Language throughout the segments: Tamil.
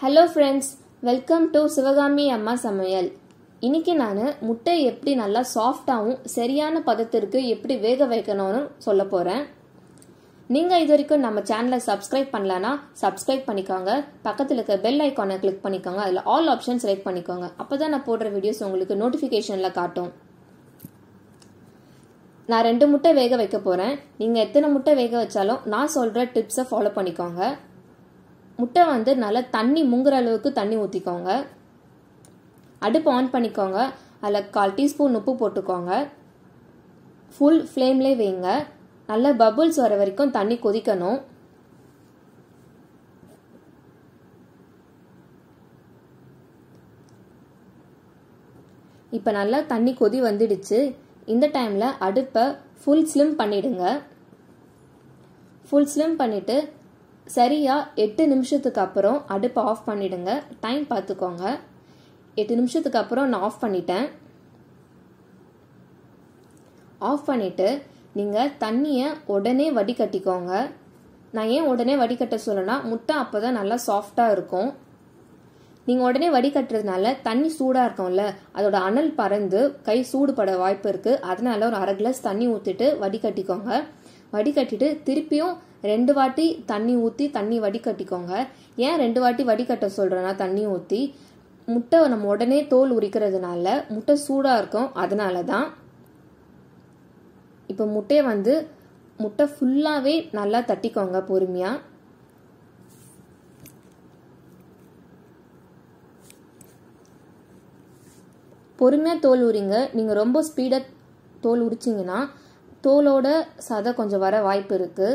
hello friends welcome to Sivakami Amma Samayal இன்னைக்கு நான் முட்டை எப்படி நல்லா சாஃப்டாகவும் சரியான பதத்திற்கு எப்படி வேக வைக்கணும்னு சொல்ல போகிறேன் நீங்கள் இது வரைக்கும் நம்ம சேனலை சப்ஸ்கிரைப் பண்ணலனா சப்ஸ்கிரைப் பண்ணிக்கோங்க பக்கத்தில் இருக்க பெல் ஐக்கானை கிளிக் பண்ணிக்கோங்க அதில் ஆல் ஆப்ஷன் செலக்ட் பண்ணிக்கோங்க அப்போ தான் நான் போடுற வீடியோஸ் உங்களுக்கு நோட்டிஃபிகேஷனில் காட்டும் நான் ரெண்டு முட்டை வேக வைக்க போகிறேன் நீங்கள் எத்தனை முட்டை வேக வச்சாலும் நான் சொல்கிற டிப்ஸை ஃபாலோ பண்ணிக்கோங்க முட்டை வந்து நல்லா தண்ணி முங்குற அளவுக்கு தண்ணி ஊற்றிக்கோங்க அடுப்பு ஆன் பண்ணிக்கோங்க அதில் கால் டீஸ்பூன் உப்பு போட்டுக்கோங்க ஃபுல் ஃப்ளேம்லேயே வைங்க நல்லா பபுள்ஸ் வர வரைக்கும் தண்ணி கொதிக்கணும் இப்போ நல்லா தண்ணி கொதி வந்துடுச்சு இந்த டைமில் அடுப்பை ஃபுல் ஸ்லிம் பண்ணிடுங்க ஃபுல் ஸ்லிம் பண்ணிவிட்டு சரியாக எட்டு நிமிஷத்துக்கு அப்புறம் அடுப்பை ஆஃப் பண்ணிடுங்க டைம் பார்த்துக்கோங்க எட்டு நிமிஷத்துக்கு அப்புறம் நான் ஆஃப் பண்ணிட்டேன் ஆஃப் பண்ணிவிட்டு நீங்கள் தண்ணியை உடனே வடிகட்டிக்கோங்க நான் ஏன் உடனே வடிகட்ட சொல்லனா முட்டை அப்போ தான் நல்லா சாஃப்டாக இருக்கும் நீங்கள் உடனே வடிகட்டுறதுனால தண்ணி சூடாக இருக்கும்ல அதோட அனல் பறந்து கை சூடுபட வாய்ப்பு இருக்குது அதனால ஒரு அரை கிளாஸ் தண்ணி ஊற்றிட்டு வடிகட்டிக்கோங்க வடிகட்டிட்டு திருப்பியும் ரெண்டு வாட்டி தண்ணி ஊற்றி தண்ணி வடிகட்டிக்கோங்க ஏன் ரெண்டு வாட்டி வடிகட்ட சொல்கிறேன்னா தண்ணி ஊற்றி முட்டை நம்ம உடனே தோல் உரிக்கிறதுனால முட்டை சூடாக இருக்கும் அதனால தான் இப்போ முட்டையை வந்து முட்டை ஃபுல்லாகவே நல்லா தட்டிக்கோங்க பொறுமையாக பொறுமையாக தோல் உரிங்க நீங்கள் ரொம்ப ஸ்பீடாக தோல் உரிச்சிங்கன்னா தோலோட சதை கொஞ்சம் வர வாய்ப்பு இருக்குது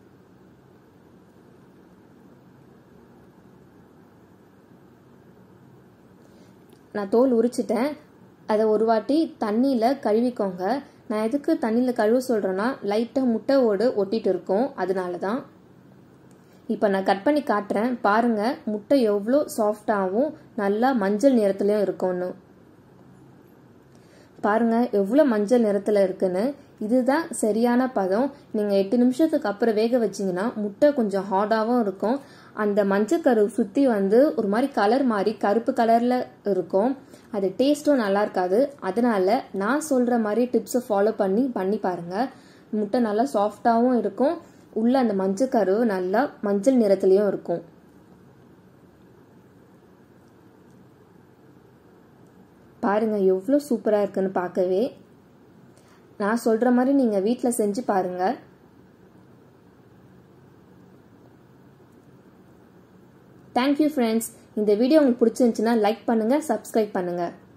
நான் தோல் உரிச்சிட்டேன் அதை ஒரு வாட்டி தண்ணியில் கழுவிக்கோங்க நான் எதுக்கு தண்ணியில் கழுவ சொல்கிறேன்னா லைட்டாக முட்டை ஓடு ஒட்டிட்டு இருக்கும் அதனால தான் இப்போ நான் கட் பண்ணி காட்டுறேன் பாருங்கள் முட்டை எவ்வளோ சாஃப்டாகவும் நல்லா மஞ்சள் நிறத்துலையும் இருக்கும்னு பாருங்க எவ்வளோ மஞ்சள் நிறத்தில் இருக்குன்னு இதுதான் சரியான பதம் நீங்கள் எட்டு நிமிஷத்துக்கு அப்புறம் வேக வச்சிங்கன்னா முட்டை கொஞ்சம் ஹார்டாகவும் இருக்கும் அந்த மஞ்சக்கரு சுற்றி வந்து ஒரு மாதிரி கலர் மாதிரி கருப்பு கலரில் இருக்கும் அது டேஸ்ட்டும் நல்லா இருக்காது அதனால நான் சொல்கிற மாதிரி டிப்ஸை ஃபாலோ பண்ணி பண்ணி பாருங்கள் முட்டை நல்லா சாஃப்டாகவும் இருக்கும் உள்ள அந்த மஞ்சக்கரு நல்லா மஞ்சள் நிறத்துலையும் இருக்கும் பாருங்க எவ்வளோ சூப்பராக இருக்குன்னு பார்க்கவே நான் சொல்கிற மாதிரி நீங்கள் வீட்டில் செஞ்சு பாருங்கள் தேங்க்யூ ஃப்ரெண்ட்ஸ் இந்த வீடியோ உங்களுக்கு பிடிச்சிருந்துச்சுன்னா லைக் பண்ணுங்கள் சப்ஸ்கிரைப் பண்ணுங்கள்